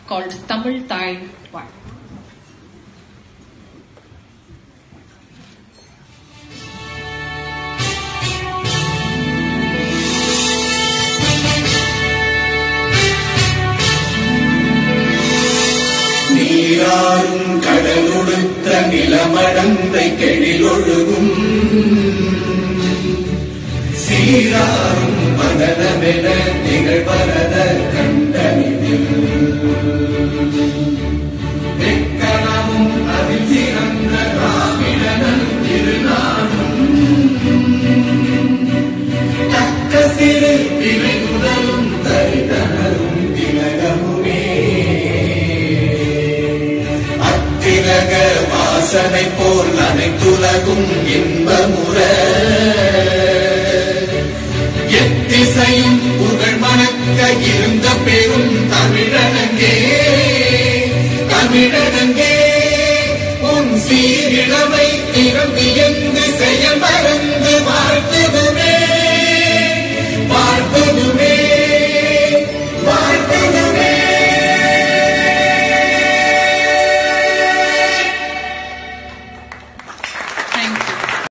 called Tamil Thai One. நீராறும் கடலொடுத்த நிலமடந்தை கெழிலொழுகும் சீராறும் மதனமென நிகழ்வரத கண்டனிதில் வெக்கணமும் அதில் சிறந்த ராவிடனன் திருநாடும் தக்க சிறு விலை முதலும் தரிதனரும் திலகமுமே அத்திலக வாசனை போல் அனைத்துலகும் இன்பமுற எத்திசையும் புகழ் மணக்க இருந்த பெரும் தமிழனங்கே தமிழனங்கே உன் சீரிழமை திறம் வியந்து செயல் மறந்து வாழ்த்துதுமே